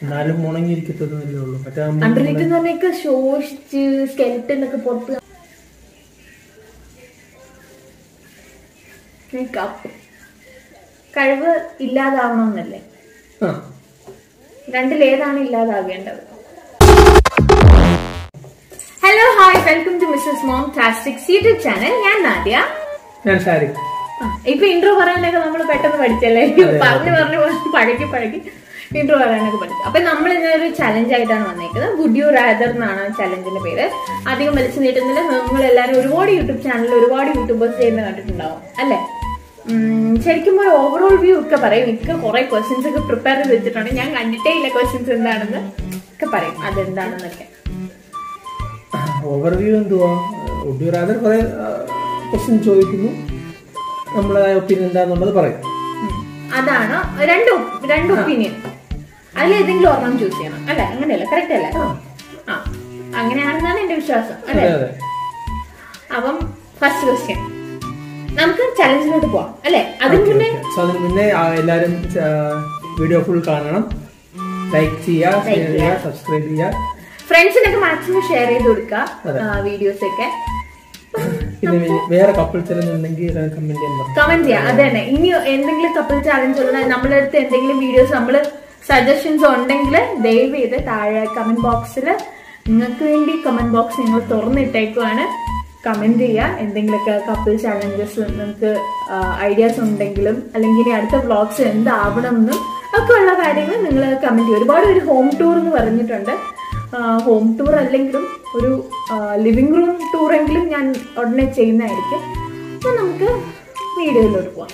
എന്നാലും ഉണങ്ങിയിരിക്കത്തതല്ലേ ഉള്ളൂ മറ്റേ അണ്ടർ വെയിറ്റ് എന്ന് പറഞ്ഞൊക്കെ ശോഷിച്ച് സ്കെൽറ്റൻ ഒക്കെ പുറത്ത് മേക്കപ്പ് കഴിവ് ഇല്ലാതാവണമെന്നല്ലേ ആ രണ്ടിലേതാണ് ഇല്ലാതാകേണ്ടത് hello hi welcome to Mrs Mom Tastics YouTube channel ഞാൻ നാദ്യ ഞാൻ ഷാരി ആ, ഇപ്പൊ ഇൻട്രോ പറയാനൊക്കെ നമ്മൾ പെട്ടെന്ന് പഠിച്ചല്ലേ അതെ. പറഞ്ഞു പറഞ്ഞു പറഞ്ഞു പഴകി പഴകി ഇൻട്രോ പറയാനൊക്കെ പഠിച്ചു അപ്പൊ നമ്മൾ ഇന്നൊരു ചലഞ്ച് ആയിട്ടാണ് വന്നേക്കുന്നത് വുഡ് യു റാദർ എന്നാണ് ചലഞ്ചിന്റെ പേര് അധികം വലിച്ചു നീട്ടുന്നില്ല നിങ്ങൾ എല്ലാവരും ഒരുപാട് യൂട്യൂബ് ചാനലിൽ ഒരുപാട് യൂട്യൂബേഴ്സ് ചെയ്യുന്ന കണ്ടിട്ടുണ്ടാവും അല്ലേ ഉം, ശരിക്കും ഒരു ഓവറോൾ വ്യൂ ഒക്കെ പറയും എനിക്ക് കുറെ ക്വസ്റ്റ്യൻസ് ഒക്കെ പ്രിപ്പയർ ചെയ്ത് വെച്ചിട്ടുണ്ട് ഞാൻ കണ്ടിട്ടേ ഇല്ല ക്വസ്റ്റ്യൻസ് എന്താണെന്ന് ഒക്കെ പറയും അതെന്താണെന്നൊക്കെ ഓവർവ്യൂ എന്തുവാ ഒഡ്യൂ റാദർ കുറെ ക്വസ്റ്റ്യൻ ചോദിക്കുന്നു നമ്മളെ ഒപ്പീനിയൻ എന്താന്നുള്ളത് പറയും ഉം. അതാണ് രണ്ട് ഒപ്- രണ്ട് ഒപ്പീനിയൻ അതിൽ ഏതെങ്കിലും ഒരെണ്ണം ചൂസ് ചെയ്യണം അല്ലെ അങ്ങനെയല്ല കറക്റ്റ് അല്ലേ ആ അങ്ങനെയാണെന്നാണ് എന്റെ വിശ്വാസം അല്ലെ അതെ അതെ അപ്പം ഫസ്റ്റ് ക്വസ്റ്റ്യൻ നമുക്ക് ചലഞ്ചിലോട്ട് പോവാം അല്ലെ അതിന് മുന്നേ സോ അതിന് മുന്നേ ആ, എല്ലാരും വീഡിയോ ഫുൾ കാണണം ലൈക്ക് ചെയ്യുക ഷെയർ ചെയ്യുക സബ്സ്ക്രൈബ് ചെയ്യുക ഫ്രണ്ട്സിനൊക്കെ മാക്സിമം ഷെയർ ചെയ്ത് കൊടുക്കുക അതെ. വീഡിയോസ് ഒക്കെ പിന്നെ വേ- വേറെ കപ്പിൾസ് ഉണ്ടെങ്കിൽ കമന്റ് ചെയ്യാൻ പറഞ്ഞു കമന്റ് ചെയ്യാം അത് തന്നെ ഇനി എന്തെങ്കിലും കപ്പിൾ ചാലഞ്ച് ഉള്ള നമ്മളുടെ അടുത്ത് എന്തെങ്കിലും വീഡിയോസ് നമ്മൾ സജഷൻസ് ഉണ്ടെങ്കിൽ ദയവ് ചെയ്ത് താഴെ കമന്റ് ബോക്സിൽ നിങ്ങൾക്ക് വേണ്ടി കമന്റ് ബോക്സ് നിങ്ങൾ തുറന്നിട്ടേക്കുവാണ് കമന്റ് ചെയ്യുക എന്തെങ്കിലുമൊക്കെ കപ്പിൾ ചാലഞ്ചസ് നിങ്ങൾക്ക് ഐഡിയാസ് ഉണ്ടെങ്കിലും അല്ലെങ്കിൽ ഇനി അടുത്ത വ്ളോഗ്സ് എന്താവണമെന്നും ഒക്കെ ഉള്ള കാര്യങ്ങൾ നിങ്ങൾ കമന്റ് ചെയ്യുക ഒരുപാട് ഒരു ഹോം ടൂർ എന്ന് പറഞ്ഞിട്ടുണ്ട് ഹോം ടൂർ അല്ലെങ്കിലും ഒരു ലിവിംഗ് റൂം ടൂറെങ്കിലും ഞാൻ ഉടനെ ചെയ്യുന്നതായിരിക്കും അപ്പൊ നമുക്ക് വീഡിയോയിലോട്ട് പോവാം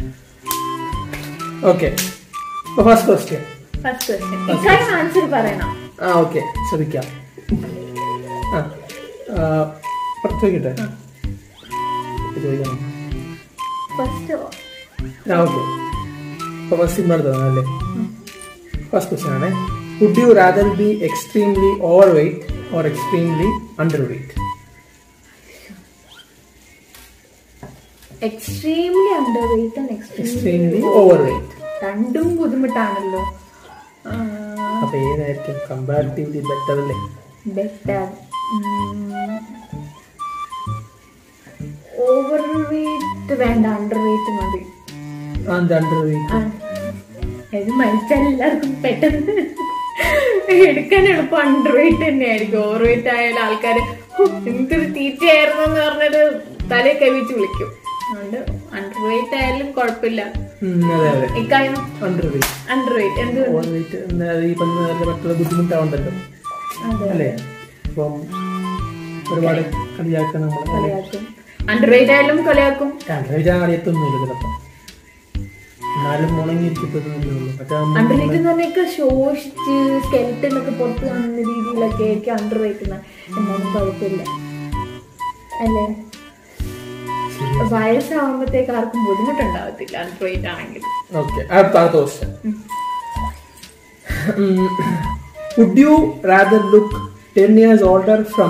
okay first question first question ഇക്കാര്യം ആൻസർ പറയണം ആ ഓക്കെ ശ്രദ്ധിക്കാം ആ ആ, പറ- ചോദിക്കട്ടെ ചോദിക്കണം ഫസ്റ്റ് ആ ഓക്കെ അപ്പോൾ ഫസ്റ്റ് ഇന്നോട് തോന്നുന്നു ഫസ്റ്റ് ക്വസ്റ്റ്യൻ ആണ് would you rather be extremely over weight or extremely under weight extremely under weight and extremely extremely over weight രണ്ടും ബുദ്ധിമുട്ടാണല്ലോ അപ്പോൾ ഏതായിരിക്കും കമ്പാരിറ്റീവ്ലി ബെറ്റർ അല്ലേ ബെറ്റർ ഓവർ വെയിറ്റ് വേണ്ട അണ്ടർ വെയിറ്റ് മതി ആ അണ്ടർ വെയ്റ്റ് ആ. ഇത് മരിച്ചാൽ എല്ലാവർക്കും പെട്ടെന്ന് എടുക്കാൻ എളുപ്പം അണ്ടർ വെയിറ്റ് തന്നെയായിരിക്കും ഓവർ വെയിറ്റ് ആയാലും ആൾക്കാർ എന്തൊരു തീറ്റയായിരുന്നു എന്ന് പറഞ്ഞത് തലയെ കവിച്ച് വിളിക്കും അതുകൊണ്ട് അണ്ടർ വെയിറ്റ് ആയാലും കുഴപ്പമില്ല അതെ അതെ ഇക്കാര്യം അണ്ടർ വെയ്റ്റ് അണ്ടർ വെയിറ്റ് എന്ത് ഓവർ വെയ്റ്റ് ഈ പറഞ്ഞ പോലെ മറ്റുള്ള ബുദ്ധിമുട്ടാവുണ്ടല്ലോ അതെ അല്ലേ അപ്പം ഒരുപാട് കളിയാക്കാൻ നമ്മൾ കളിയാക്കും അണ്ടർ വെയിറ്റ് ആയാലും കളിയാക്കും കളിയാക്കാൻ അറിയത്തൊന്നുമില്ല ചിലപ്പോൾ എന്നാലും ഉണങ്ങിയിരിക്കത്തതല്ലേ ഉള്ളൂ മറ്റേ അണ്ടർ വെയിറ്റ് എന്ന് പറഞ്ഞൊക്കെ ശോഷിച്ച് സ്കെൽറ്റൻ ഒക്കെ പുറത്ത് കാണുന്ന രീതിയിലൊക്കെ ആയിരിക്കും അണ്ടർ വെയിറ്റ് എന്നാലും കുഴപ്പമില്ല അല്ലേ വയസ്സാവുമ്പോഴത്തേക്ക് ആർക്കും ബുദ്ധിമുട്ടുണ്ടാവത്തില്ല അണ്ടർ വെയിറ്റ് ആണെങ്കിൽ ഓക്കെ അടുത്ത അടുത്ത question would you rather look ten years older from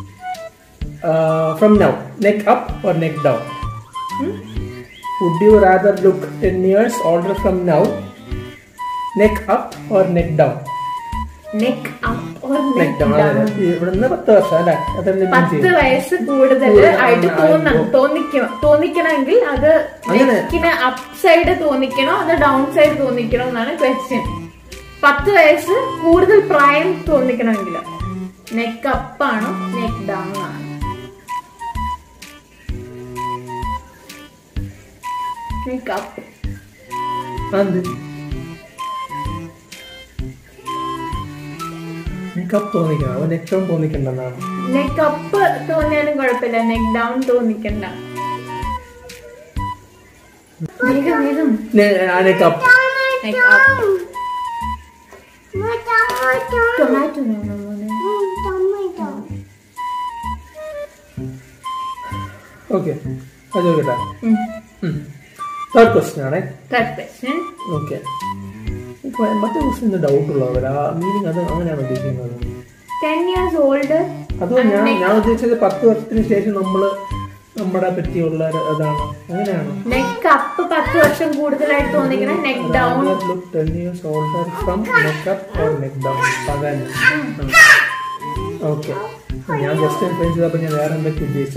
from now neck up or neck down would you rather look ten years older from now neck up or neck down neck up or neck neck down down ഇവിടുന്ന് പത്ത് വർഷം അല്ലേ അതല്ലേ mean പത്ത് ചെയ്യുന്നത്? വയസ്സ് കൂടുതൽ കൂടുതൽ ആയിട്ട് ആണ് തോന്നണം ആകുമ്പോ- തോന്നിക്കണം തോന്നിക്കണമെങ്കിൽ അത് അങ്ങനെ. നെക്കിന് അപ്പ് സൈഡ് തോന്നിക്കണോ അത് ഡൗൺ സൈഡ് തോന്നിക്കണോ എന്നാണ് ക്വസ്റ്റ്യൻ പത്ത് വയസ്സ് കൂടുതൽ പ്രായം തോന്നിക്കണമെങ്കിൽ നെക്ക് അപ്പ് ആണോ നെക്ക് ഡൗൺ ആണോ നെക്ക് അപ്പ് അതെന്ത്? നെക്കപ്പ് തോന്നിക്കണം അവൻ നെക്കം തോന്നിക്കണ്ടെന്നാണ് നെക്ക് അപ്പ് തോന്നിയാലും കുഴപ്പമില്ല നെക്ക് ഡൗൺ തോന്നിക്കണ്ട വേഗം വേഗം നെക്കപ്പ് നെക്ക് അപ്പ് ടൊമാറ്റോ വേണോ മോനെ ഓക്കെ അത് ചോദിക്കട്ടെ തേർഡ് ക്വസ്റ്റ്യൻ ആണേ തേർഡ് ക്വസ്റ്റ്യൻ ഓക്കെ മറ്റേ ക്വസ്റ്റ്യൻ ഡൗട്ട് ഉള്ളവർ ആ മീനിങ് അത് അങ്ങനെയാണ് ഉദ്ദേശിക്കുന്നത് ടെൻ ഇയേഴ്സ് ഓൾഡ് അത് ഞാൻ ഞാൻ ഉദ്ദേശിച്ചത് പത്ത് വർഷത്തിന് ശേഷം നമ്മൾ നമ്മുടെ പറ്റിയുള്ള ഒരു ഇതാണ് അങ്ങനെയാണോ നെക്ക് അപ്പ് പത്ത് വർഷം കൂടുതലായിട്ട് തോന്നിക്കണ neck down Rather look 10 years older from neck up or neck down. അതാണ് ഓക്കെ ഞാൻ ജസ്റ്റ് എക്സ്പ്ലെയിൻ ചെയ്തപ്പോൾ ഞാൻ വേറെ എന്തൊക്കെ ഉദ്ദേശിച്ചു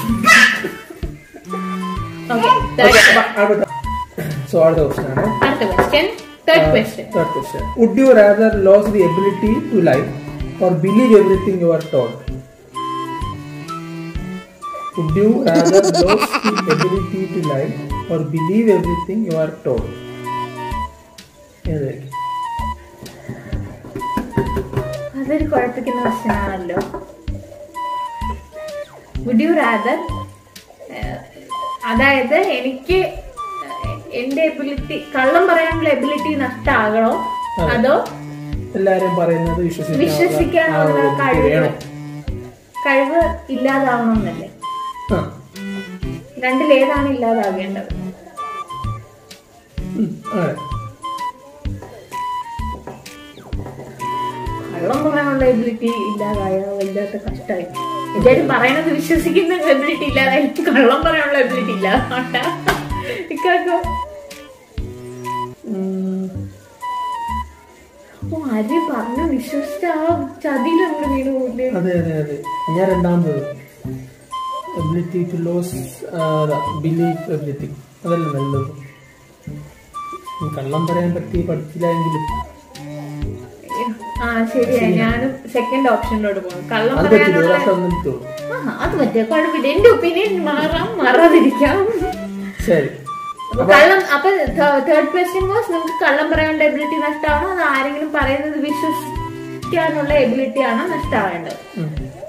ഓക്കെ സോ അടുത്ത ക്വസ്റ്റൻ ആണ് അടുത്ത question third question third question would you rather lose the ability to life or believe everything you are told would you rather lose the ability to life or believe everything you are told ഏതായിരിക്കും അതൊരു കുഴപ്പിക്കുന്ന question ആണല്ലോ would you rather അതായത് എനിക്ക് എന്റെ ability കള്ളം പറയാനുള്ള ability നഷ്ടമാകണോ അതോ എല്ലാരും പറയുന്നത് വിശ്വസിക്കാനുള്ള വിശ്വസിക്കാനുള്ള ആ ഒരു കഴിവ് വേണം കഴിവ് ഇല്ലാതാവണമെന്നല്ലേ ആ രണ്ടിലേതാണ് ഇല്ലാതാകേണ്ടത് ഉം, അതെ കള്ളം പറയാനുള്ള എബിലിറ്റി ഇല്ലാതായ വല്ലാത്ത കഷ്ടമായി എല്ലാരും പറയണത് വിശ്വസിക്കുന്ന എബിലിറ്റി ഇല്ലാതായി കള്ളം പറയാനുള്ള എബിലിറ്റി ഇല്ലാതാണ്ട ഇക്കാക്കോ ഉം, ഓ അരി പറഞ്ഞു വിശ്വസിച്ച ആ ചതിയിൽ നമ്മൾ വീണ് പോയില്ലേ അതെ അതെ അതെ ഞാൻ രണ്ടാമത് ability to lose believe everything അതല്ല നല്ലത് ഉം, കള്ളം പറയാൻ പറ്റി പഠിച്ചില്ല എങ്കിലും ആ ശരിയാ ഞാനും സെക്കൻഡ് ഓപ്ഷനിലോട്ട് പോകും കള്ളം അത് പറ്റില്ല ഒരു പറയാനുള്ള വർഷം ഒന്നും ഇട്ടു ആ അത് പറ്റിയ കുഴപ്പമില്ല എന്റെ ഒപ്പീനിയൻ മാറാം മാറാതിരിക്കാം ശരി അപ്പൊ കള്ളം അപ്പൊ തേർഡ് ക്വസ്റ്റ്യൻ വാസ് നമുക്ക് കള്ളം പറയാനുള്ള എബിലിറ്റി നഷ്ടമാണോ അത് ആരെങ്കിലും പറയുന്നത് വിശ്വസിക്കാനുള്ള എബിലിറ്റി ആണോ നഷ്ടമാവേണ്ടത് ഉം.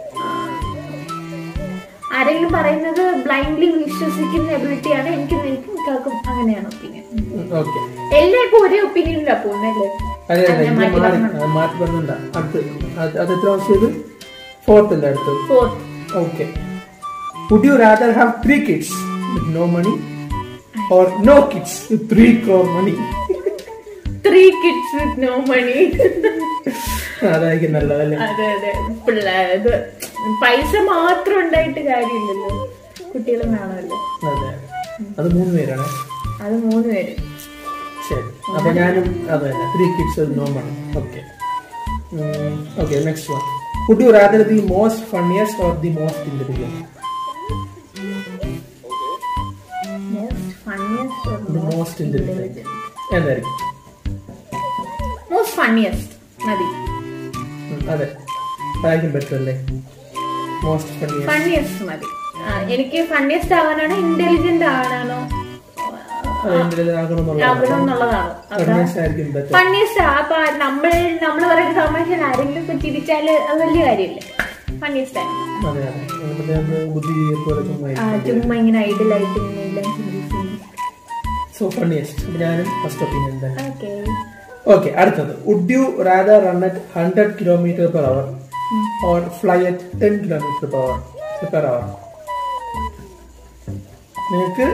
ആരെങ്കിലും പറയുന്നത് ബ്ലൈൻഡ്ലി വിശ്വസിക്കുന്ന എബിലിറ്റി ആണ് എനിക്ക് എനിക്ക് മിക്കാക്കും അങ്ങനെയാണ് ഒപ്പീനിയൻ ഉം, ഓക്കെ എല്ലാവർക്കും ഒരേ ഒപ്പീനിയനിലാ പോകുന്നല്ലേ അതെ അതെ ഞാൻ ഇത് മാറ്റി മാറി പറഞ്ഞു. അത് മാറ്റി പറഞ്ഞിട്ടുണ്ടാ അടുത്ത് അത് അത് എത്ര വർഷം ഇത് ഫോർത്ത് അല്ലേ അടുത്തത് fourth Okay. Would you rather have three kids with no money or no kids with three crore money? Three kids with no money അതായിരിക്കും നല്ലതല്ലേ അതെ അതെ പിള്ളേർ പൈസ മാത്രം ഉണ്ടായിട്ട് കാര്യമില്ലല്ലോ കുട്ടികളും വേണമല്ലോ അതെ അത് മൂന്ന് പേരാണ് അത് മൂന്ന് പേര് ശരി അപ്പൊ ഞാനും അത് തന്നെ three kids with no money okay okay next one would you rather the most funniest or the most intelligent most funniest the most intelligent എന്തായിരിക്കും മോസ്റ്റ് ഫണ്ണിയസ്റ്റ് മതി ഉം, അതെ അതായിരിക്കും ബെറ്റർ അല്ലേ മോസ്റ്റ് ഫണ്ണിയസ്റ്റ് ഫണ്ണിയസ്റ്റ് മതി ആ, എനിക്ക് ഫണ്ണിയസ്റ്റ് ആവാനാണോ ഇന്റലിജന്റ് ആവാനാണോ ഇന്റലിജന്റ് ആകണമെന്നുള്ളത് ആവണം എന്നുള്ളതാണോ അതാ ഫണ്ണിയസ്റ്റ് ആയിരിക്കും ബെറ്റർ ഫണ്ണിയസ്റ്റ് അപ്പൊ നമ്മൾ നമ്മൾ പറയുന്ന തമാശ ആരെങ്കിലും ഇപ്പൊ ചിരിച്ചാല് അത് വലിയ കാര്യമില്ലേ ഫണ്ണിയസ്റ്റ് ആണ് അതെ അതെ നമ്മുടെ അത് ബുദ്ധിജീവിയെപ്പോലെ ചുമ്മാ ആ, ചുമ്മാ ഇങ്ങനെ ഐഡിയലായിട്ട് ഇങ്ങനെ എല്ലാം ചിന്തിച്ച് സോ ഫണ്ണിയസ്റ്റ് അപ്പൊ ഞാനും ഫസ്റ്റ് ഒപ്പീനിയൻ തന്നെ ഓക്കെ ഓക്കെ അടുത്തത് would you rather run at hundred kilometre per hour or fly at ten kilometre per hour per hour നിങ്ങൾക്ക്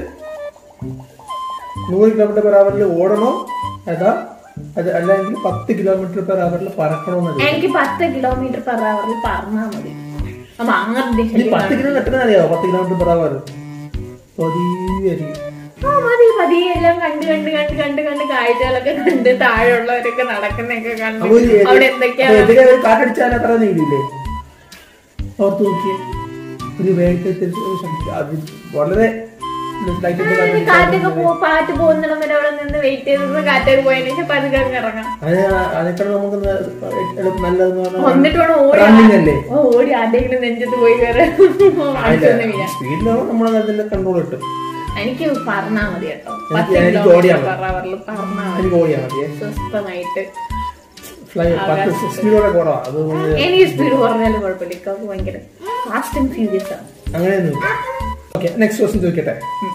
നൂറ് കിലോമീറ്റർ പെർ അവറിൽ ഓടണോ അതാ അത് അല്ലെങ്കിൽ പത്ത് കിലോമീറ്റർ പെർ അവറിൽ പറക്കണമെന്നത് എനിക്ക് പത്ത് കിലോമീറ്റർ പെർ അവറിൽ പറഞ്ഞാ മതി അപ്പൊ അങ്ങനെ ഈ പത്ത് കിലോമീറ്റർ എത്ര അറിയാമോ പത്ത് കിലോമീറ്റർ പെർ അവർ പതിയായിരിക്കും ആ മതി പതിയെ എല്ലാം കണ്ട് കണ്ട് കണ്ട് കണ്ട് കണ്ട് കാഴ്ചകളൊക്കെ കണ്ട് താഴെയുള്ളവരൊക്കെ നടക്കുന്നൊക്കെ കണ്ട് അപ്പൊ ഒരു എതിരെ- അവിടെ എന്തൊക്കെയാ അപ്പൊ എതിരെ ഒരു കാറ്റടിച്ചാൽ അത്ര നീങ്ങില്ലേ ഓർത്ത് നോക്കിയേ ഒരു വേഗത്തിൽ ഒരു ശബ്ദം- അത് വളരെ ലൈറ്റ് ഇട്ട് ഈ കാറ്റടിച്ചാൽ കാറ്റൊക്കെ പോ കാറ്റ് പോകുന്നിടം വരെ അവിടെ നിന്ന് വെയിറ്റ് ചെയ്ത് കാറ്റൊക്കെ പോയതിനു ശേഷം പതുക്കെ അങ്ങ് ഇറങ്ങാം അത് അതിനേക്കാൾ നമുക്ക് ന- എളുപ്പം നല്ലതെന്ന് പറഞ്ഞാൽ എന്നിട്ട് വേണം ഓടി റണ്ണിങ് അല്ലേ ഓ, ഓടി ആരുടെയെങ്കിലും നെഞ്ചത്ത് പോയി കയറി അടിച്ചൊന്ന് വീഴാൻ സ്പീഡിലാവും നമ്മളെ അതിന്റെ കൺട്രോൾ കിട്ടും എനിക്ക് പറഞ്ഞാ മതി കേട്ടോ എനിക്ക് പത്ത് എനിക്ക് കിലോമീറ്റർ ഓടിയാ പെർ അവറിൽ പറഞ്ഞാ മതി എനിക്ക് ഓടിയാൽ മതിയേ സ്വസ്ഥമായിട്ട് ഫ്ലൈ പത്ത് സ്പീഡോടെ കുറവാ അത് എനിക്ക് സ്പീഡ് കുറഞ്ഞാലും കുഴപ്പമില്ല ഇക്കൊക്കെ ഭയങ്കര ഫാസ്റ്റ് ആൻഡ് ഫ്യൂരിയസ് ആണ് അങ്ങനെയൊന്നും ഓക്കെ നെക്സ്റ്റ് ക്വസ്റ്റ്യൻ ചോദിക്കട്ടെ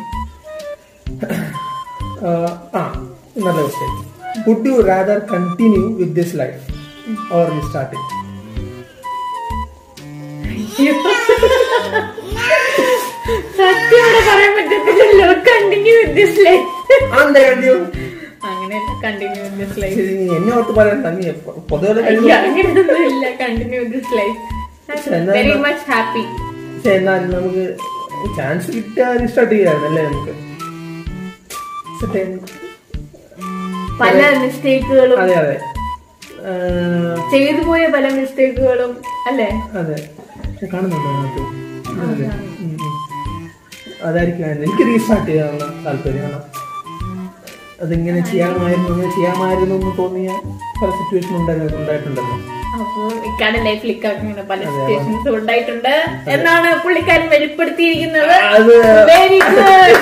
Uh, ആ നല്ല question would you rather continue with this life or you start it സത്യം ഇവിടെ പറയാൻ പറ്റത്തില്ലല്ലോ കണ്ടിന്യൂ വിത്ത് ദിസ് ലൈഫ് അതെന്താ കണ്ടിന്യൂ അങ്ങനെയല്ല കണ്ടിന്യൂ വിത്ത് ദിസ് ലൈഫ് എന്നെ ഓർത്ത് പറയണ്ട നീ പൊതുവെ അങ്ങനെയൊന്നും ഇല്ല കണ്ടിന്യൂ വിത്ത് ദിസ് ലൈഫ് എന്നാ- വെരി മച്ച് ഹാപ്പി പക്ഷെ എന്നാൽ നമുക്ക് ചാൻസ് കിട്ടിയാൽ റീസ്റ്റാർട്ട് ചെയ്യാമായിരുന്നു അല്ലേ നമുക്ക് Set ചെയ്യാൻ- പല മിസ്റ്റേക്കുകളും അതെ അതെ ആ, ചെയ്തു പോയ പല മിസ്റ്റേക്കുകളും അല്ലേ അതെ ഞാൻ കാണുന്നുണ്ടോ അതിനകത്ത് ഇല്ലല്ലേ? ഉം, ഉം. അതായിരിക്കും അതിന്. എനിക്ക് റീസ്റ്റാർട്ട് ചെയ്യാനുള്ള താല്പര്യം കാരണം അതിങ്ങനെ ചെയ്യാമായിരുന്നു അങ്ങനെ ചെയ്യാമായിരുന്നു എന്ന് തോന്നിയ പല സിറ്റുവേഷൻ ഉണ്ടായിട്ടുണ്ടല്ലോ അപ്പൊ ഇക്കാടെ ലൈഫിൽ ഇക്കാക്ക് ഇങ്ങനെ പല സിറ്റുവേഷൻസ് ഉണ്ടായിട്ടുണ്ട് എന്നാണ് പുള്ളിക്കാരൻ വെളിപ്പെടുത്തിയിരിക്കുന്നത് അത് വെരി ഗുഡ്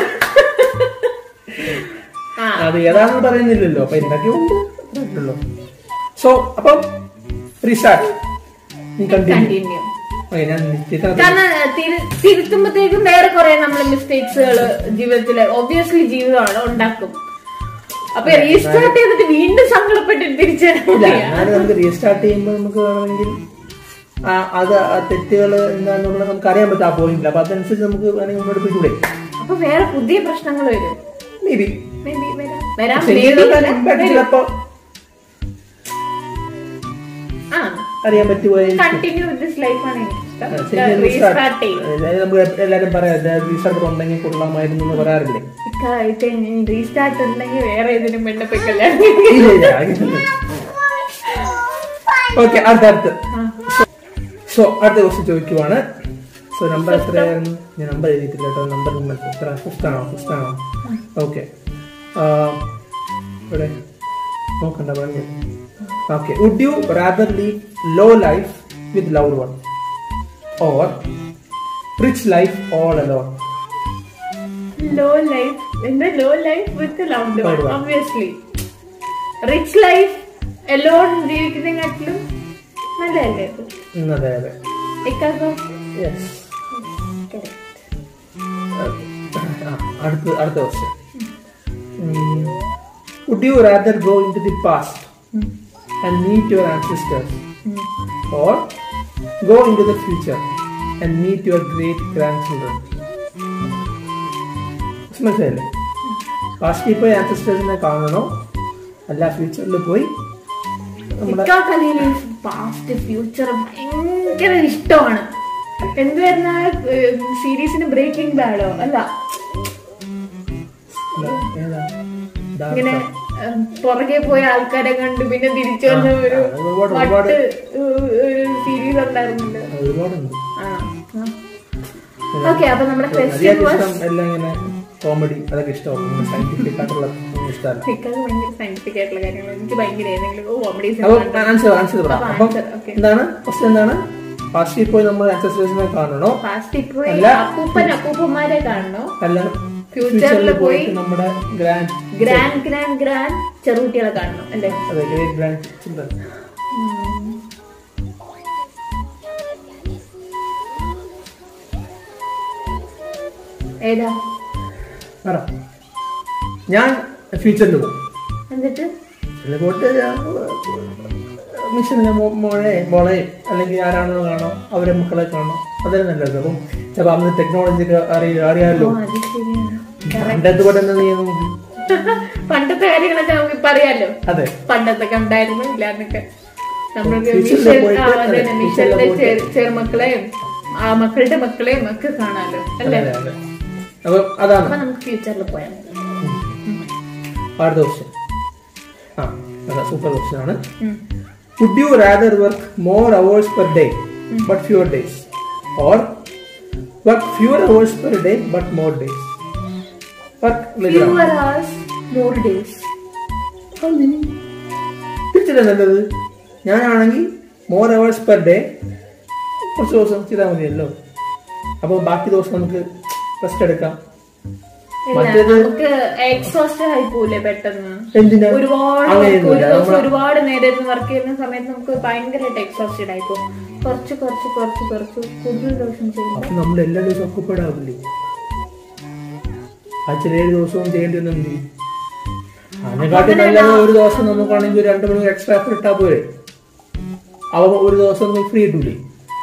ആ അത് ഏതാണെന്ന് പറയുന്നില്ലല്ലോ അപ്പൊ എന്തൊക്കെയുണ്ട് അത്രയുള്ളൂ സോ അപ്പം റീസ്റ്റാർട്ട് നീ കണ്ടിന്യൂ കണ്ടിന്യൂ ഓക്കെ ഞാൻ ചിത്രം കാരണം തിരു- തിരുത്തുമ്പോഴത്തേക്കും വേറെ കുറെ നമ്മൾ മിസ്റ്റേക്സുകൾ ജീവിതത്തില് ഒബ്വിയസ്ലി ജീവിതമാണ് ഉണ്ടാക്കും അപ്പൊ റീസ്റ്റാർട്ട് ചെയ്തിട്ട് വീണ്ടും സങ്കടപ്പെട്ടിട്ട് തിരിച്ചു ഇല്ല എന്നാലും നമുക്ക് റീസ്റ്റാർട്ട് ചെയ്യുമ്പോൾ നമുക്ക് വേണമെങ്കിൽ ആ, അത് തെറ്റുകൾ എന്താണെന്നുള്ളത് നമുക്ക് അറിയാൻ പറ്റും ആ പോയിന്റിൽ അപ്പൊ അതനുസരിച്ച് നമുക്ക് വേണമെങ്കിൽ മുന്നോട്ട് പോയിക്കൂടെ അപ്പൊ വേറെ പുതിയ പ്രശ്നങ്ങൾ വരും മേ ബി Maybe വരാം. വരാം maybe ഇമ്പാക്ട് വരും. ചിലപ്പോ ആ അറിയാൻ പറ്റുമായിരിക്കും കണ്ടിന്യൂ വിത്ത് ദിസ് ലൈഫ് ആണ് ആ, എനിക്ക് ശരിക്കും റീസ്റ്റാർട്ട് restart. ചെയ്യും അതായത് നമുക്ക് എല്ലാരും പറയാം റീസ്റ്റാർട്ട് ഉണ്ടെങ്കിൽ കൊള്ളാമായിരുന്നു എന്ന് പറയാറില്ലേ റീസ്റ്റാർട്ട് ഉണ്ടെങ്കിൽ വേറെ ഏതിനും പെണ്ണപ്പോയി കല്യാണം ഇല്ല ഇല്ല ഓക്കെ അടുത്ത അടുത്ത് സോ അടുത്ത ക്വസ്റ്റ്യൻ ചോദിക്കുവാണ് സോ നമ്പർ എത്രയായിരുന്നു ഞാൻ നമ്പർ എഴുതിയിട്ടില്ല കേട്ടോ നമ്പർ എത്ര ഫിഫ്റ്റ് ആണോ ഫിഫ്റ്റ് ആണോ ഓക്കെ ഇവിടെ നോക്കണ്ട പറഞ്ഞു okay would you rather live low life with love one or rich life all alone low life എന്താ low life with love Loved one. Obviously rich life alone ജീവിക്കുന്നതിനെക്കാട്ടിലും നല്ലതല്ലേ ഇത് അതെ അതെ ഇക്കാക്കോ യെസ് അടുത്ത അടുത്ത question would you rather go in to the past and meet your ancestors or go in to the future and meet your great grand children മനസ്സിലായില്ലേ പാസ്റ്റിൽ പോയി ആൻസിസ്റ്റേഴ്സിനെ കാണണോ അല്ല ഫ്യൂച്ചറിൽ പോയി നമ്മുടെ ഇക്കാക്കതിന് പാസ്റ്റ് ഫ്യൂച്ചർ ഭയങ്കര ഇഷ്ടമാണ് എന്ത് വരുന്ന സീരീസിന് ബ്രേക്കിംഗ് ബാഡോ അല്ല ഏതാ ഇങ്ങനെ ഉം, പുറകെ പോയ ആൾക്കാരെ കണ്ട് പിന്നെ തിരിച്ചു വന്ന ഒരു ആ, ഒരുപാട്, ഒരുപാട്. വട്ട് ഒരു സീരീസ് ഉണ്ടായിരുന്നുണ്ട് ഒരുപാടുണ്ട് ആ ഓക്കെ അപ്പൊ നമ്മുടെ ക്വസ്റ്റ്യൻ അതിയായിട്ട് വാസ് ഇഷ്ടം എല്ലാം ഇങ്ങനെ കോമഡി അതൊക്കെ ഇഷ്ടമാണ് സയന്റിഫിക് ആയിട്ടുള്ള ഒന്നും ഇഷ്ടമല്ല ഇക്കാക്ക് ഭയങ്കര സയന്റിഫിക് ആയിട്ടുള്ള കാര്യങ്ങൾ എനിക്ക് ഭയങ്കര ഏതെങ്കിലും കോമഡീസ് അപ്പൊ ആൻസർ ആൻസർ പറ അപ്പൊ അപ്പം answer, okay. എന്താണ് ഫസ്റ്റ് എന്താണ് പാസ്റ്റിൽ പോയി നമ്മൾ ആൻസസ്റ്റേഴ്സിനെ കാണണോ ഫാസ്റ്റ് ഇപ്പൊ അല്ല. അപ്പൂപ്പൻ അപ്പൂപ്പന്മാരെ കാണണോ അല്ല ഫ്യൂച്ചറിൽ ഫ്യൂച്ചറിൽ പോയി പോയിട്ട് നമ്മുടെ ഗ്രാൻഡ് ഗ്രാൻഡ് ഗ്രാൻഡ് ഗ്രാൻഡ് ചെറുകുട്ടികളെ കാണണം അല്ലേ അതെ ഗ്രേറ്റ് ഗ്രാൻഡ് ചിൽഡ്രൻ ഏതാ പറ ഞാൻ ഫ്യൂച്ചറിൽ പോകും എന്നിട്ട് അതിൽ പോയിട്ട് മിഷനിലെ മോളെ മോളെ അല്ലെങ്കിൽ ആരാണെന്ന് കാണാം അവരെ മക്കളെ കാണാം അതേ നല്ലത് അപ്പം ചിലപ്പോൾ അന്ന് ടെക്നോളജി ഒക്കെ അറിയ അറിയാമല്ലോ ഓ അത് ശരിയാണ് പണ്ടത്തെ പോലെ തന്നെ നീ നോക്കി പണ്ടത്തെ കാര്യങ്ങളൊക്കെ നമുക്ക് ഇപ്പൊ അറിയാലോ അതെ പണ്ടത്തൊക്കെ ഉണ്ടായിരുന്നു ഇല്ലാന്നൊക്കെ നമ്മൾക്ക് ഫ്യൂച്ചറിൽ മിഷൽ പോയിട്ട് ആ, അതെ, അതെ, മിഷലിലെ ഫ്യൂച്ചറിൽ ചെറു- ചെറുമക്കളെയും ആ മക്കളുടെ മക്കളെയും ഒക്കെ കാണാലോ അല്ലേ അതെ അതെ അപ്പം അതാണ് അപ്പൊ നമുക്ക് ഫ്യൂച്ചറിൽ പോയാൽ മതി അടുത്ത ക്വസ്റ്റ്യൻ ആ അതാ സൂപ്പർ ക്വസ്റ്റ്യൻ ആണ് ഉം. Would you rather work more hours per day but fewer days or work fewer hours per day but more days work Fewer hours, more days. തിരിച്ചില്ല നല്ലത് ഞാനാണെങ്കിൽ മോർ അവേഴ്സ് പെർ ഡേ കുറച്ച് ദിവസം ചെയ്താൽ മതിയല്ലോ അപ്പോൾ ബാക്കി ദിവസം നമുക്ക് റെസ്റ്റ് എടുക്കാം ഇല്ല, മറ്റേത് നമുക്ക് എക്സോസ്റ്റ് ആയി പോലെ പെട്ടെന്ന് എന്തിനാ ഒരുപാട് work, അങ്ങനെയൊന്നുമില്ല. ഒരു ദിവസം നമ്മള് ഒരുപാട് നേരം വർക്ക് ചെയ്യുന്ന സമയത്ത് നമുക്ക് ഭയങ്കരമായിട്ട് എക്സോസ്റ്റഡ് ആയി പോകും കുറച്ച് കുറച്ച് കുറച്ച് കുറച്ച് കൂടുതൽ ദിവസം ചെയ്യുമ്പോൾ അപ്പൊ നമ്മൾ എല്ലാ ദിവസവും ഒക്കപ്പെടാ ആവില്ലേ ആഴ്ചയിൽ ഏഴ് ദിവസവും ചെയ്യേണ്ടി വന്ന എന്ത് ചെയ്യും? അതിനെക്കാട്ടി നല്ലത് ഒരു ദിവസം നമുക്കാണെങ്കിൽ ഒരു രണ്ട് മണി എക്സ്ട്രാ എഫർ ഇട്ടാ പോരെ അവ ഒരു ദിവസം നമുക്ക് ഫ്രീ കിട്ടൂലേ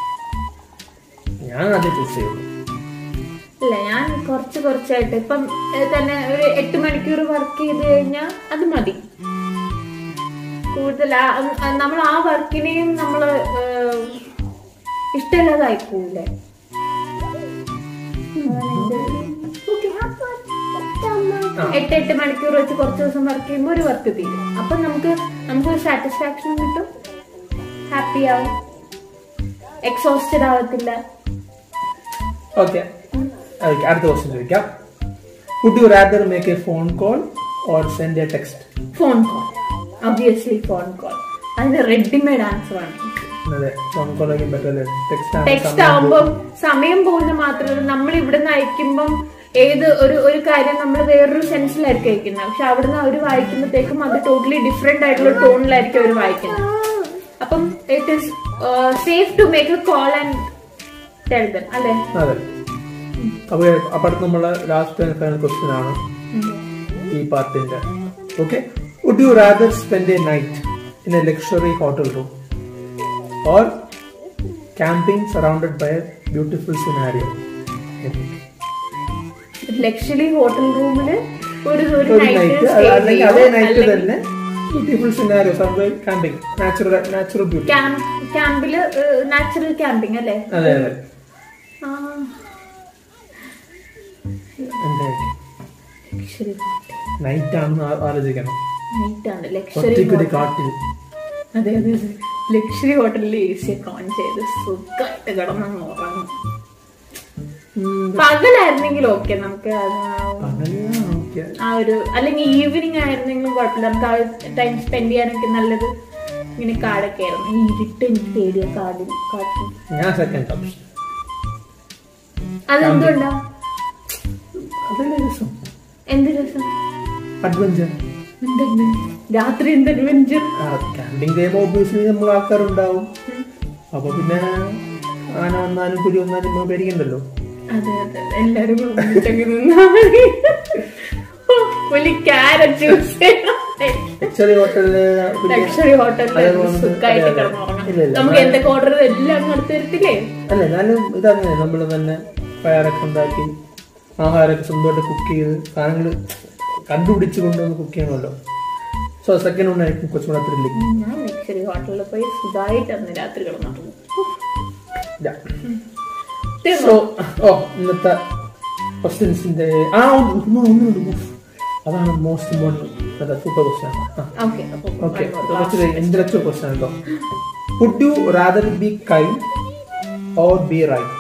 ഞാൻ അത് ചൂസ് ചെയ്യുള്ളൂ ഇല്ല ഞാൻ കുറച്ച് കുറച്ചായിട്ട് ഇപ്പം ഏ, തന്നെ ഒരു എട്ട് മണിക്കൂർ വർക്ക് ചെയ്ത് കഴിഞ്ഞാൽ അത് മതി കൂടുതൽ ആ- ആ- നമ്മൾ ആ വർക്കിനെയും നമ്മൾ ഇഷ്ടമില്ലാതായി പോവില്ലേ എട്ട് എട്ട് മണിക്കൂർ വെച്ച് കുറച്ച് ദിവസം വർക്ക് ചെയ്യുമ്പോൾ ഒരു വർക്ക് തീരും അപ്പൊ നമുക്ക് നമുക്ക് ഒരു സാറ്റിസ്ഫാക്ഷൻ കിട്ടും ഹാപ്പി ആവും എക്സോസ്റ്റഡ് ആവത്തില്ല ഓക്കെ അടുത്ത ക്വസ്റ്റ്യൻ ചോദിക്കാം would you rather make a phone call or send a text phone call obviously phone call അതിന് റെഡിമെയ്ഡ് ആൻസർ ആണ് അതെ ഫോൺ കോൾ ആയിരിക്കും ബെറ്റർ ടെക്സ്റ്റ് ടെക്സ്റ്റ് ആവുമ്പോൾ സമയം പോകുന്ന മാത്രമല്ല നമ്മൾ ഇവിടുന്ന് അയക്കുമ്പം ഏത് ഒരു ഒരു കാര്യം നമ്മൾ വേറൊരു സെൻസിലായിരിക്കും അയക്കുന്നത് പക്ഷെ അവിടുന്ന് അവർ വായിക്കുമ്പോഴത്തേക്കും അത് ടോട്ടലി ഡിഫറെന്റ് ആയിട്ടുള്ള ടോണിലായിരിക്കും അവർ വായിക്കുന്നത് അപ്പം it is safe to make a call and tell them അല്ലേ അതെ അപ്പൊ അപ്പൊ അടുത്ത് നമ്മളെ ലാസ്റ്റ് ആൻഡ് ഫൈനൽ ക്വസ്റ്റ്യൻ ആണ് ഈ പാർട്ടിന്റെ okay would you rather spend a night in a luxury hotel room or camping surrounded by a beautiful scenario luxury hotel റൂമില് ഒരു ഒരു ഒരു നൈറ്റ് നൈറ്റ് അല്ലെങ്കിൽ അതേ നൈറ്റ് തന്നെ ബ്യൂട്ടിഫുൾ സിനാരിയോ സൺബൈ ക്യാമ്പിംഗ് നാച്ചുറൽ നാച്ചുറൽ ബ്യൂട്ടി ക്യാമ്പില് നാച്ചുറൽ ക്യാമ്പിംഗ് അല്ലേ അതെ അതെ ആ എന്തായിരിക്കും ലക്ഷറി നൈറ്റ് ആണെന്ന് ആ- ആലോചിക്കണം നൈറ്റ് ആണ് ലക്ഷറി ഒറ്റയ്ക്കൊരു കാട്ടിൽ അതെ അതെ അതെ ലക്ഷറി ഹോട്ടലിൽ എ സി ഒക്കെ ഓൺ ചെയ്ത് സുഖമായിട്ട് കിടന്നങ്ങ് ഉറങ്ങും പകലായിരുന്നെങ്കിൽ ഓക്കെ നമുക്ക് അത് ആ- അങ്ങനെ ഓക്കെ ആ ഒരു അല്ലെങ്കിൽ ഈവനിങ് ആയിരുന്നെങ്കിലും കുഴപ്പമില്ല നമുക്ക് ആ ടൈം സ്പെൻഡ് ചെയ്യാനൊക്കെ നല്ലത് ഇങ്ങനെ കാടൊക്കെ ആയിരുന്നു ഈ ഇരുട്ട് എനിക്ക് പേടിയ കാടിൽ കാട്ടിൽ ഞാൻ സെക്കൻഡ് ഓപ്ഷൻ അതെന്തുകൊണ്ടാ അതല്ലേ രസം എന്ത് രസം അഡ്വഞ്ചർ എന്തെങ്കിലും രാത്രി എന്ത് അഡ്വഞ്ചർ ക്യാമ്പിംഗ് ചെയ്യുമ്പോൾ ഒബ്വിയസ്ലി നമ്മൾ ആൾക്കാരുണ്ടാവും അപ്പൊ പിന്നെ ആന വന്നാലും പുലി വന്നാലും നമ്മൾ പേടിക്കണ്ടല്ലോ അതെ അതെ അതെ. എല്ലാരും കൂടെ ഒന്നിച്ചങ്ങ് നിന്നാ മതി. ഓ, വലിയ ക്യാരറ്റ് ജ്യൂസ് ലക്ഷറി ഹോട്ടലില് ലക്ഷറി ഹോട്ടലിൽ അതെ, നമുക്ക് സുഖമായിട്ട് അതെ, അതെ. കിടന്നുറങ്ങാം ഇല്ല, ഇല്ല. നമുക്ക് എന്തൊക്കെ ഓർഡർ എല്ലാം അങ്ങ് അടുത്ത് തരത്തില്ലേ അല്ല എന്നാലും ഇതങ്ങനെ നമ്മൾ തന്നെ ഫയറൊക്കെ ഉണ്ടാക്കി ആഹാരമൊക്കെ സ്വന്തമായിട്ട് കുക്ക് ചെയ്ത് സാധനങ്ങൾ കണ്ടുപിടിച്ച് കൊണ്ടുവന്ന് കുക്ക് ചെയ്യണമല്ലോ സോ സെക്കൻഡ് ഉണ്ടായിരിക്കും കുറച്ചുകൂടെ ത്രില്ലിങ് ഞാൻ ലക്ഷറി ഹോട്ടലിൽ പോയി സുഖമായിട്ട് അന്ന് രാത്രി കിടന്നുറങ്ങും സോ ഓ ഇന്നത്തെ ക്വസ്റ്റ്യൻസിന്റെ ആ ഒന്ന് ഒന്നുണ്ട് ഉഫ്. അതാണ് most important super question okay അപ്പൊ ഓക്കെ ഇന്റലക്ച്വൽ ക്വസ്റ്റ്യൻ കേട്ടോ would you rather be kind or be right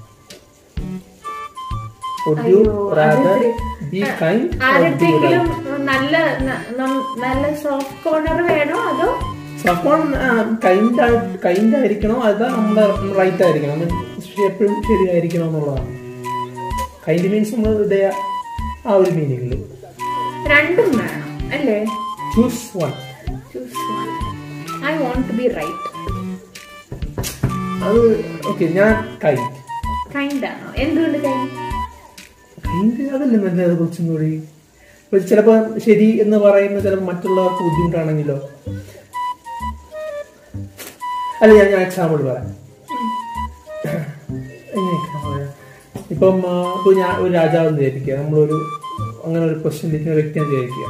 would you അയ്യോ, റാദർ അത് ബി കൈൻഡ് ഓർ ബി ആരുടെങ്കിലും റൈറ്റ് നല്ല ന- ന- നല്ല സോഫ്റ്റ് കോർണർ വേണോ അതോ അപ്പോൾ കൈൻഡ് കൈൻഡ് ആയിരിക്കണോ അതാ നമ്മുടെ റൈറ്റ് ആയിരിക്കണം എപ്പോഴും ശരിയായിരിക്കണം എന്നുള്ളതാണ് കൈൻഡ് മീൻസ് നമ്മൾ ഇതേ ആ ഒരു മീനിങ്ങിൽ രണ്ടും വേണം അല്ലേ choose one choose one I want to be right അത് ഓക്കെ ഞാൻ കൈൻഡ് കൈൻഡ് ആണോ എന്തുകൊണ്ട് കൈൻഡ് കൈൻഡ് അതല്ലേ നല്ലത് കുറച്ചും കൂടി ഇപ്പൊ ചിലപ്പോ ശരി എന്ന് പറയുന്ന ചിലപ്പോൾ മറ്റുള്ളവർക്ക് ബുദ്ധിമുട്ടാണെങ്കിലോ അല്ല ഞാൻ ഞാൻ എക്സാമ്പിൾ പറയാം എങ്ങനെ example പറയാം? ഇപ്പം ആ, ഇപ്പൊ ഞാൻ ഒരു രാജാവ് എന്ന് വിചാരിക്കുക നമ്മളൊരു അങ്ങനെ ഒരു ക്വസ്റ്റ്യൻ ഇരിക്കുന്ന വ്യക്തിയെന്ന് വിചാരിക്കുക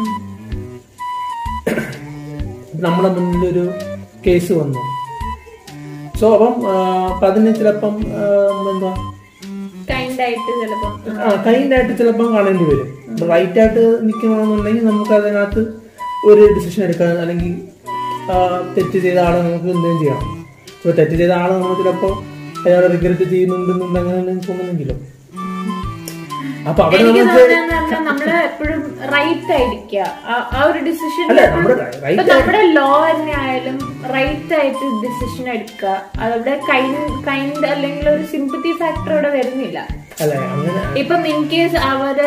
നമ്മുടെ മുന്നിൽ ഒരു കേസ് വന്നു സോ അപ്പം ആ, അപ്പൊ അതിന് ചിലപ്പം ആ, എന്താ കൈൻഡ് ആയിട്ട് ചിലപ്പം ആ കൈൻഡ് ആയിട്ട് ചിലപ്പം കാണേണ്ടി വരും റൈറ്റ് ആയിട്ട് നിൽക്കണമെന്നുണ്ടെങ്കിൽ നമുക്ക് അതിനകത്ത് ഒരു ഡിസിഷൻ എടുക്കാൻ അല്ലെങ്കിൽ ആ, തെറ്റ് ചെയ്ത ആളെ നമുക്ക് എന്തെങ്കിലും ചെയ്യണം ഇപ്പൊ തെറ്റ് ചെയ്ത ആളെ നമ്മൾ ചിലപ്പോ അയാൾ റിഗ്രറ്റ് ചെയ്യുന്നുണ്ടെന്നുണ്ട് അങ്ങനെ എന്തെങ്കിലും തോന്നുന്നെങ്കിലോ അപ്പൊ അവിടെ എനിക്ക് നമുക്ക് തോന്നുന്നതെന്ന് പറഞ്ഞാൽ നമ്മള് എപ്പോഴും റൈറ്റ് ആയിരിക്കുക ആ- ആ ഒരു ഡിസിഷൻ അല്ല നമ്മുടെ റൈറ്റ് നമ്മുടെ ലോ തന്നെ ആയാലും റൈറ്റ് ആയിട്ട് ഡിസിഷൻ എടുക്കുക അതവിടെ കൈൻഡ് കൈൻഡ് അല്ലെങ്കിൽ ഒരു സിമ്പത്തി ഫാക്ടർ അവിടെ വരുന്നില്ല അല്ല അങ്ങനെ ഇപ്പം ഇൻ കേസ് അവര്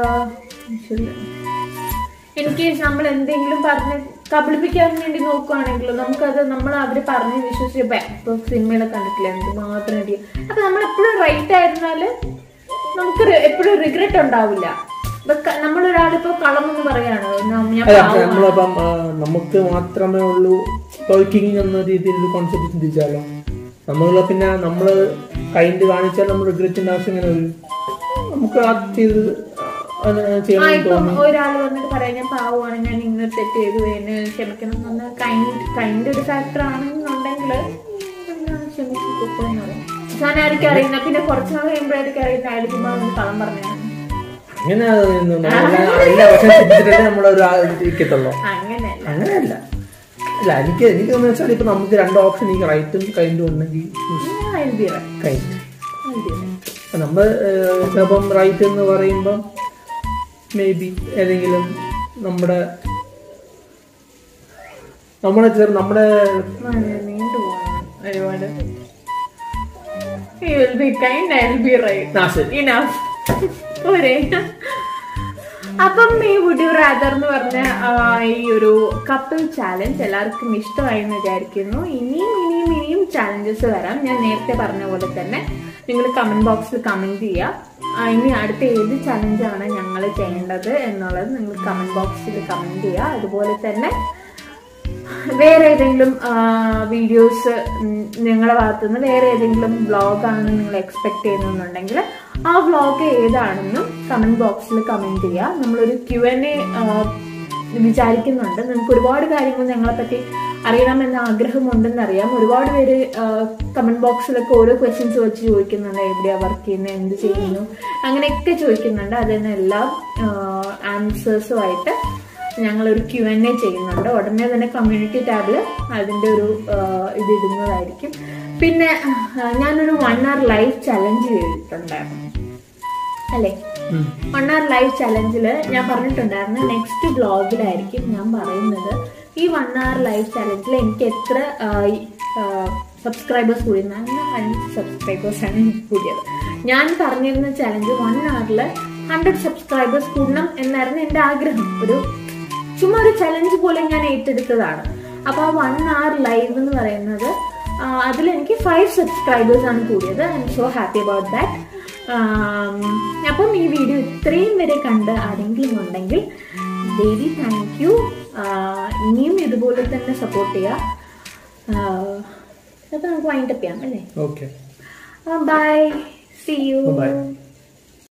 ഇൻ കേസ് നമ്മൾ എന്തെങ്കിലും പറഞ്ഞ് കബളിപ്പിക്കാൻ വേണ്ടി നോക്കുവാണെങ്കിലോ നമുക്കത് നമ്മൾ അവര് പറഞ്ഞ് വിശ്വസിച്ച് ഇപ്പൊ സിനിമയിലൊക്കെ കണ്ടിട്ടില്ല എന്തുമാത്രം ഇടി അപ്പൊ നമ്മൾ എപ്പോഴും റൈറ്റ് ആയിരുന്നാല് നമുക്ക് എപ്പോഴും റിഗ്രറ്റ് ഉണ്ടാവില്ല ഇപ്പൊ ക- നമ്മളൊരാളിപ്പോ കളം എന്ന് പറയാണ് ന- ഞാൻ അല്ല പാവമാണ്. നമ്മളപ്പം ആ, നമുക്ക് മാത്രമേ ഉള്ളൂ കിങ് എന്ന രീതിയിൽ കോൺസെപ്റ്റ് ചിന്തിച്ചാലോ നമ്മൾ പിന്നെ നമ്മൾ കൈൻഡ് കാണിച്ചാൽ നമ്മൾ റിഗ്രറ്റിന്റെ ആവശ്യം ഇങ്ങനെ വരും നമുക്ക് ആ ചെയ്ത് അത് ആ ചെയ്യണമെന്ന് ഇപ്പം തോന്നുന്നു ഒരാൾ വന്നിട്ട് പറയാം ഞാൻ പാവമാണ് ഞാൻ ഇങ്ങനെ തെറ്റ് ചെയ്തു എന്നെ ക്ഷമിക്കണം എന്ന് പറഞ്ഞാൽ കൈൻഡ് കൈൻഡ് ഒരു ഫാക്ടർ ആണെന്നുണ്ടെങ്കിൽ ക്ഷമിച്ചു എന്ന് പറയും അവസാനമായിരിക്കും അറിയുന്ന പിന്നെ കുറച്ചു നാൾ കഴിയുമ്പോഴായിരിക്കും അറിയുന്ന അയാൾ ചുമ്മാ ഒന്ന് കളം പറഞ്ഞാണ് അങ്ങനെ അതൊന്നും നമ്മളെല്ലാം എല്ലാ വർഷം ചിന്തിച്ചിട്ടല്ലേ നമ്മളൊരു ആ ഇരിക്കത്തുള്ളൂ അങ്ങനെയല്ല അങ്ങനെയല്ല അല്ല എനിക്ക് എനിക്ക് തോന്നുന്നു വെച്ചാൽ ഇപ്പൊ നമുക്ക് രണ്ട് ഓപ്ഷൻ ഈ റൈറ്റും കൈൻഡും ഉണ്ടെങ്കിൽ I'll be right. Kind I'll be right. നമ്മൾ ചിലപ്പം റൈറ്റ് എന്ന് പറയുമ്പം മേ ബി ഏതെങ്കിലും നമ്മുടെ നമ്മുടെ ചെറു നമ്മുടെ വളരെ നീണ്ടു പോകണം ഒരുപാട് You will be kind, I'll be right. ആ, ശരി Enough. പോരെ അപ്പം ഈ വുഡ് യു റാദർ എന്ന് പറഞ്ഞ ആ, ഈ ഒരു കപ്പിൾ ചാലഞ്ച് എല്ലാവർക്കും ഇഷ്ടമായി എന്ന് വിചാരിക്കുന്നു ഇനിയും ഇനിയും ഇനിയും ചാലഞ്ചസ് വരാം ഞാൻ നേരത്തെ പറഞ്ഞ പോലെ തന്നെ നിങ്ങൾ കമന്റ് ബോക്സിൽ കമന്റ് ചെയ്യുക ആ, ഇനി അടുത്ത ഏത് ചലഞ്ചാണ് ഞങ്ങൾ ചെയ്യേണ്ടത് എന്നുള്ളത് നിങ്ങൾ കമന്റ് ബോക്സിൽ കമന്റ് ചെയ്യുക അതുപോലെ തന്നെ വേറെ ഏതെങ്കിലും വീഡിയോസ് നിങ്ങളുടെ ഭാഗത്തുനിന്ന് വേറെ ഏതെങ്കിലും വ്ളോഗാണ് നിങ്ങൾ എക്സ്പെക്ട് ചെയ്യുന്നുണ്ടെങ്കിൽ ആ വ്ളോഗ് ഏതാണെന്നും കമന്റ് ബോക്സിൽ കമന്റ് ചെയ്യുക നമ്മളൊരു ക്യു എൻ എ വിചാരിക്കുന്നുണ്ട് നിങ്ങൾക്ക് ഒരുപാട് കാര്യങ്ങൾ ഞങ്ങളെ പറ്റി അറിയണമെന്ന ആഗ്രഹമുണ്ടെന്ന് അറിയാം ഒരുപാട് പേര് കമന്റ് ബോക്സിലൊക്കെ ഓരോ ക്വസ്റ്റ്യൻസ് വെച്ച് ചോദിക്കുന്നുണ്ട് എവിടെയാ വർക്ക് ചെയ്യുന്നത് എന്ത് ചെയ്യുന്നു അങ്ങനെയൊക്കെ ചോദിക്കുന്നുണ്ട് അതിനെല്ലാം ആൻസേഴ്സുമായിട്ട് ഞങ്ങളൊരു ക്യു എൻ എ ചെയ്യുന്നുണ്ട് ഉടനെ തന്നെ കമ്മ്യൂണിറ്റി ടാബിൽ അതിൻ്റെ ഒരു ആ, ഇത് ഇടുന്നതായിരിക്കും പിന്നെ ആ, ഞാനൊരു വൺ അവർ ലൈവ് ചലഞ്ച് ചെയ്തിട്ടുണ്ടായിരുന്നു അല്ലേ ഉം. വൺ അവർ ലൈവ് ചലഞ്ചിൽ ഞാൻ പറഞ്ഞിട്ടുണ്ടായിരുന്നു നെക്സ്റ്റ് ബ്ലോഗിലായിരിക്കും ഞാൻ പറയുന്നത് ഈ വൺ അവർ ലൈവ് ചലഞ്ചിൽ എനിക്ക് എത്ര സബ്സ്ക്രൈബേഴ്സ് കൂടി അഞ്ച് സബ്സ്ക്രൈബേഴ്സാണ് എനിക്ക് കൂടിയത് ഞാൻ പറഞ്ഞിരുന്ന ചലഞ്ച് വൺ അവറിൽ ഹൺഡ്രഡ് സബ്സ്ക്രൈബേഴ്സ് കൂടണം എന്നായിരുന്നു എൻ്റെ ആഗ്രഹം ഒരു ചുമ്മാ ഒരു ചലഞ്ച് പോലെ ഞാൻ ഏറ്റെടുത്തതാണ് അപ്പോൾ ആ വൺ അവർ ലൈവ് എന്ന് പറയുന്നത് അതിൽ എനിക്ക് ഫൈവ് സബ്സ്ക്രൈബേഴ്സ് ആണ് കൂടിയത് I'm so happy about that അപ്പം ഈ വീഡിയോ ഇത്രയും വരെ കണ്ട് ആരെങ്കിലും ഉണ്ടെങ്കിൽ വെരി താങ്ക് യു ഇനിയും ഇതുപോലെ തന്നെ സപ്പോർട്ട് ചെയ്യുക അപ്പോൾ നമുക്ക് വൈൻഡപ്പ് ചെയ്യാം അല്ലേ okay bye C U Bye-bye.